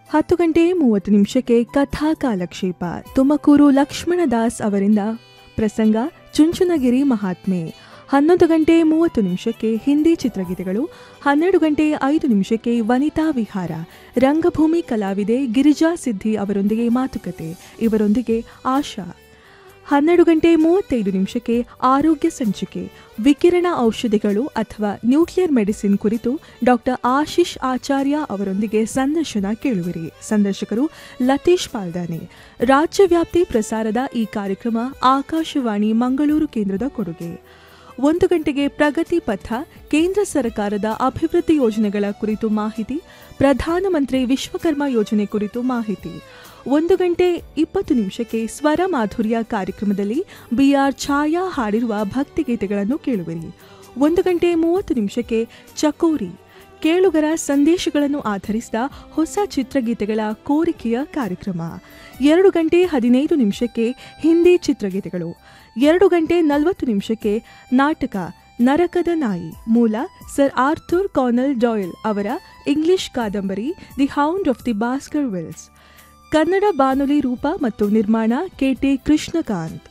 ಹತ್ತು ಗಂಟೆ ಮೂವತ್ತು ನಿಮಿಷಕ್ಕೆ ಕಥಾ ಕಾಲಕ್ಷೇಪ ತುಮಕೂರು ಲಕ್ಷ್ಮಣದಾಸ್ ಅವರಿಂದ ಪ್ರಸಂಗ ಚುಂಚುನಗಿರಿ ಮಹಾತ್ಮೆ ಹನ್ನೊಂದು ಗಂಟೆ ಮೂವತ್ತು ನಿಮಿಷಕ್ಕೆ ಹಿಂದಿ ಚಿತ್ರಗೀತೆಗಳು ಹನ್ನೆರಡು ಗಂಟೆ ಐದು ನಿಮಿಷಕ್ಕೆ ವನಿತಾ ವಿಹಾರ ರಂಗಭೂಮಿ ಕಲಾವಿದೆ ಗಿರಿಜಾ ಸಿದ್ಧಿ ಅವರೊಂದಿಗೆ ಮಾತುಕತೆ ಇವರೊಂದಿಗೆ ಆಶಾ ಹನ್ನೆರಡು ಗಂಟೆ ಮೂವತ್ತೈದು ನಿಮಿಷಕ್ಕೆ ಆರೋಗ್ಯ ಸಂಚಿಕೆ ವಿಕಿರಣ ಔಷಧಿಗಳು ಅಥವಾ ನ್ಯೂಕ್ಲಿಯರ್ ಮೆಡಿಸಿನ್ ಕುರಿತು ಡಾಕ್ಟರ್ ಆಶೀಶ್ ಆಚಾರ್ಯ ಅವರೊಂದಿಗೆ ಸಂದರ್ಶನ ಕೇಳುವಿರಿ ಸಂದರ್ಶಕರು ಲತೀಶ್ ಪಾಲ್ದಾನೆ ರಾಜ್ಯವ್ಯಾಪ್ತಿ ಪ್ರಸಾರದ ಈ ಕಾರ್ಯಕ್ರಮ ಆಕಾಶವಾಣಿ ಮಂಗಳೂರು ಕೇಂದ್ರದ ಕೊಡುಗೆ ಒಂದು ಗಂಟೆಗೆ ಪ್ರಗತಿ ಪಥ ಕೇಂದ್ರ ಸರ್ಕಾರದ ಅಭಿವೃದ್ಧಿ ಯೋಜನೆಗಳ ಕುರಿತು ಮಾಹಿತಿ ಪ್ರಧಾನಮಂತ್ರಿ ವಿಶ್ವಕರ್ಮ ಯೋಜನೆ ಕುರಿತು ಮಾಹಿತಿ ಒಂದು ಗಂಟೆ ಇಪ್ಪತ್ತು ನಿಮಿಷಕ್ಕೆ ಸ್ವರ ಮಾಧುರ್ಯ ಕಾರ್ಯಕ್ರಮದಲ್ಲಿ ಬಿಆರ್ ಛಾಯಾ ಹಾಡಿರುವ ಭಕ್ತಿಗೀತೆಗಳನ್ನು ಕೇಳುವಿರಿ ಒಂದು ಗಂಟೆ ಮೂವತ್ತು ನಿಮಿಷಕ್ಕೆ ಚಕೋರಿ ಕೇಳುಗರ ಸಂದೇಶಗಳನ್ನು ಆಧರಿಸಿದ ಹೊಸ ಚಿತ್ರಗೀತೆಗಳ ಕೋರಿಕೆಯ ಕಾರ್ಯಕ್ರಮ ಎರಡು ಗಂಟೆ ಹದಿನೈದು ನಿಮಿಷಕ್ಕೆ ಹಿಂದಿ ಚಿತ್ರಗೀತೆಗಳು ಎರಡು ಗಂಟೆ ನಲವತ್ತು ನಿಮಿಷಕ್ಕೆ ನಾಟಕ ನರಕದ ನಾಯಿ ಮೂಲ ಸರ್ ಆರ್ಥೂರ್ ಕಾನಲ್ ಡಾಯಲ್ ಅವರ ಇಂಗ್ಲಿಷ್ ಕಾದಂಬರಿ the hound of the Baskervilles Kannada ಬಾನುಲಿ ರೂಪ ಮತ್ತು ನಿರ್ಮಾಣ ಕೆಟಿ ಕೃಷ್ಣಕಾಂತ್